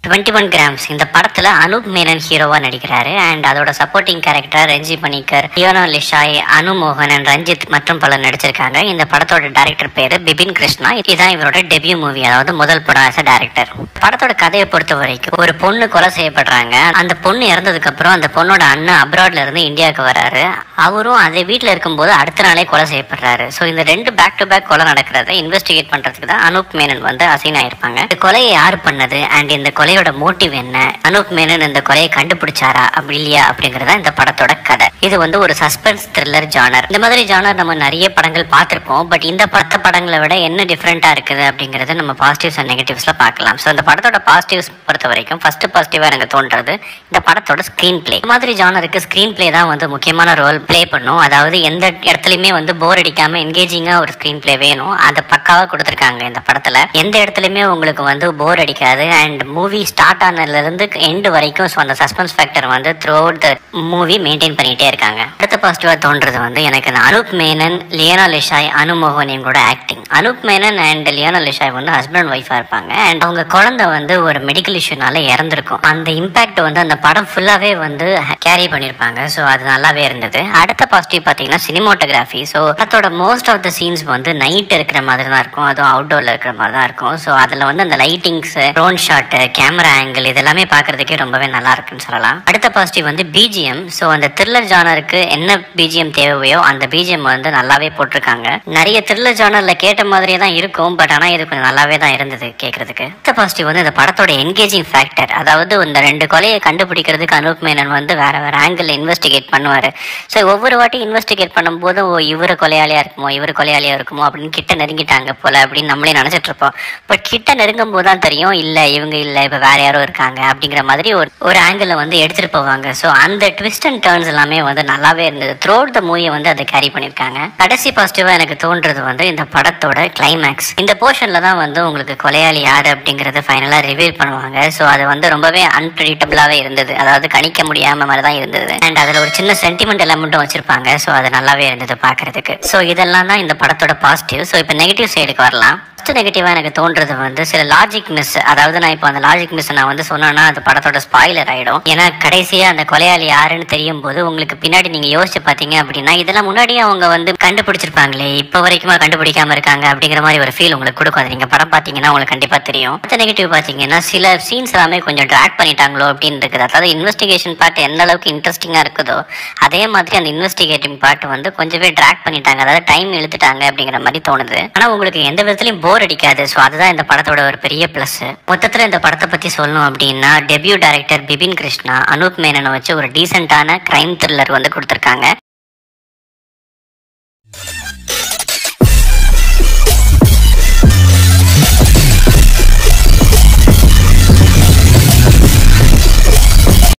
twenty one grams இந்த படத்துல அனூப் மேனன் ஹீரோவா நடிக்கிறாரு அண்ட் அதோட சப்போர்ட்டிங் கேரக்டர் ரஞ்சி பணிக்கர் லியோனா லிஷாய் அனு மோகனன் ரஞ்சித் மற்றும் பலர் நடிச்சிருக்காங்க இந்த படத்தோட டைரக்டர் பேரு பிபின் கிருஷ்ணா இதுதான் இவரோட டெபியூ மூவி அதாவது முதல் படம் ஆஸ் டைரக்டர் படத்தோட கதையை பொறுத்த வரைக்கும் ஒரு பொண்ணு கொலை செய்யப்படுறாங்க அந்த பொண்ணு இறந்ததுக்கு அப்புறம் அந்த பொண்ணோட அண்ணன் அப்ராட்ல இருந்து இந்தியாவுக்கு வராரு அவரும் அதே வீட்டில் இருக்கும்போது அடுத்த நாளே கொலை செய்யப்படுறாரு ஸோ இந்த ரெண்டு பேக் டு பேக் கொலை நடக்கிறத இன்வெஸ்டிகேட் பண்றதுக்கு தான் அனூப் மேனன் வந்து அசைன் ஆயிருப்பாங்க இந்த கொலையை யார் பண்ணது அண்ட் இந்த கொலையோட மோட்டிவ் என்ன அனூப் மேனன் இந்த கொலையை கண்டுபிடிச்சாரா அப்படி இல்லையா அப்படிங்கறத இந்த படத்தோட கதை இது வந்து ஒரு சஸ்பென்ஸ் த்ரில்லர் ஜானர் இந்த மாதிரி ஜானர் நம்ம நிறைய படங்கள் பார்த்திருப்போம் பட் இந்த பத்த படங்களை விட என்ன டிஃப்ரெண்டா இருக்குது அப்படிங்கறத நம்ம பாசிட்டிவ்ஸ் அண்ட் நெகட்டிவ்ஸ்ல பார்க்கலாம் ஸோ இந்த படத்தோட பாசிட்டிவ்ஸ் பொறுத்த வரைக்கும் ஃபர்ஸ்ட் பாசிட்டிவா எனக்கு தோன்றது இந்த படத்தோட ஸ்கிரீன் பிளே இந்த மாதிரி ஜானருக்கு ஸ்கிரீன் பிளே தான் வந்து முக்கியமான ரோல் ப்ளே பண்ணும் அதாவது எந்த இடத்துலையுமே வந்து போர் அடிக்காம என்கேஜிங்கா ஒரு ஸ்கிரீன் பிளே வேணும் அதை பக்காவா கொடுத்துருக்காங்க இந்த படத்துல எந்த இடத்துலையுமே உங்களுக்கு வந்து போர் அடிக்காது அண்ட் மூவி ஸ்டார்ட் ஆனதுல இருந்து எண்டு வரைக்கும் ஸோ அந்த சஸ்பென்ஸ் ஃபேக்டர் வந்து through out the movie maintain பண்ணிட்டே இருக்காங்க அடுத்த பாசிட்டிவா தோன்றது வந்து எனக்கு இந்த அனூப் மேனன் லியோனா லிஷாய் அனுமோகன் இவங்களோட ஆக்டிங் அனூப் மேனன் அண்ட் லியோனா லிஷாய் வந்து ஹஸ்பண்ட் அண்ட் ஒய்ஃபா இருப்பாங்க அண்ட் அவங்க குழந்தை வந்து ஒரு மெடிக்கல் இஷ்யூனால இறந்திருக்கும் அந்த இம்பாக்ட் வந்து அந்த படம் ஃபுல்லாவே வந்து கேரி பண்ணியிருப்பாங்க ஸோ அது நல்லாவே இருந்தது அடுத்த பாசிட்டிவ் பார்த்தீங்கன்னா சினிமோட்டோகிராஃபி ஸோ படத்தோட மோஸ்ட் ஆஃப் த சீன்ஸ் வந்து நைட் இருக்கிற மாதிரி தான் இருக்கும் அதுவும் அவுட்டோர்ல இருக்கிற மாதிரி தான் இருக்கும் ஸோ அதில் வந்து அந்த lightings drone shot camera angle இதெல்லாமே பார்க்கறதுக்கே ரொம்பவே நல்லா இருக்குன்னு சொல்லலாம் அடுத்த பாசிட்டிவ் வந்து பிஜிஎம் ஸோ அந்த த்ரில்லர் ஜானருக்கு என்ன பிஜிஎம் தேவையோ அந்த பிஜிஎம் வந்து நல்லாவே போட்டிருக்காங்க நிறைய த்ரில்லர் ஜானர்ல கேட்ட மாதிரியே தான் இருக்கும் பட் ஆனால் இது கொஞ்சம் நல்லாவே தான் இருந்தது கேட்கறதுக்கு அடுத்த பாசிட்டிவ் வந்து இந்த படத்தோட என்கேஜிங் ஃபேக்டர் அதாவது இந்த ரெண்டு கொலையை கண்டுபிடிக்கிறதுக்கு அனூப் மேனன் வந்து வேற வேற ஆங்கிள் இன்வெஸ்டிகேட் பண்ணுவார் ஸோ ஒவ்வொரு வாட்டி இன்வெஸ்டிகேட் பண்ணும்போது ஓ இவர் கொலையாளியா இருக்குமோ இவர் கொலையாளியா இருக்குமோ அப்படின்னு கிட்ட நெருங்கிட்டாங்க போல அப்படின்னு நம்மளே நினைச்சிட்டு இருப்போம் பட் கிட்ட நெருங்கும் போது தான் தெரியும் இல்ல இவங்க இல்ல இப்ப வேற யாரோ இருக்காங்க அப்படிங்கிற மாதிரி ஒரு ஒரு ஆங்கிள் வந்து எடுத்துட்டு போவாங்க ஸோ அந்த ட்விஸ்ட் அண்ட் டர்ன்ஸ் எல்லாமே வந்து நல்லாவே இருந்தது த்ரூ த மூவியை வந்து அதை கேரி பண்ணியிருக்காங்க கடைசி பாசிட்டிவா எனக்கு தோன்றது வந்து இந்த படத்தோட கிளைமேக்ஸ் இந்த போர்ஷன்ல தான் வந்து உங்களுக்கு கொலையாளி யாரு அப்படிங்கறத ஃபைனலா ரிவீல் பண்ணுவாங்க ஸோ அது வந்து ரொம்பவே அன்பிரிடிக்டபிளாவே இருந்தது அதாவது கணிக்க முடியாம மாதிரி தான் இருந்தது அண்ட் அதுல ஒரு சின்ன சென்டிமெண்ட் எலமெண்ட்டும் வச்சிருப்பாங்க ஸோ அது நல்லாவே இருந்தது பார்க்கறதுக்கு ஸோ இதெல்லாம் தான் இந்த படத்தோட பாசிட்டிவ் ஸோ இப்போ நெகட்டிவ் சைடுக்கு வரலாம் ஃபர்ஸ்ட் நெகட்டிவா எனக்கு தோன்றது வந்து சில லாஜிக் மிஸ் அதாவது நான் இப்போ அந்த லாஜிக் மிஸ் நான் வந்து சொன்னேன்னா அது படத்தோட ஸ்பாயிலர் ஆயிடும் ஏன்னா கடைசியா அந்த கொலையாளி யாருன்னு தெரியும் போது உங்களுக்கு பின்னாடி நீங்க யோசிச்சு பாத்தீங்க அப்படின்னா இதெல்லாம் முன்னாடியே அவங்க வந்து கண்டுபிடிச்சிருப்பாங்களே இப்போ வரைக்குமா கண்டுபிடிக்காம இருக்காங்க அப்படிங்கிற மாதிரி ஒரு ஃபீல் உங்களுக்கு கொடுக்கும் அது நீங்க படம் பாத்தீங்கன்னா உங்களுக்கு கண்டிப்பா தெரியும் அடுத்த நெகட்டிவ் பாத்தீங்கன்னா சில சீன்ஸ் எல்லாமே கொஞ்சம் ட்ராக் பண்ணிட்டாங்களோ அப்படின்னு இருக்குது அதாவது இன்வெஸ்டிகேஷன் பார்ட் எந்த அளவுக்கு இன்ட்ரெஸ்டிங்கா இருக்குதோ அதே மாதிரி அந்த இன்வெஸ்டிகேட்டிங் பார்ட் வந்து கொஞ்சமே ட்ராக் பண்ணிட்டாங்க அதாவது டைம் இழுத்துட்டாங்க அப்படிங்கிற மாதிரி தோணுது ஆனா உங்களுக்கு எந்த விதத்துலயும் போர் அடிக்காது ஸோ அதுதான் இந்த படத்தோட ஒரு பெரிய பிளஸ் மொத்தத்துல இந்த படத்தை பத்தி சொல்லணும் அப்படின்னா டெபியூ டைரக்டர் பிபின் கிருஷ்ணா அனூப் மேனனை வச்சு ஒரு டீசென்டான கிரைம் த்ரில்லர் வந்து கொடுத்துருக்காங்க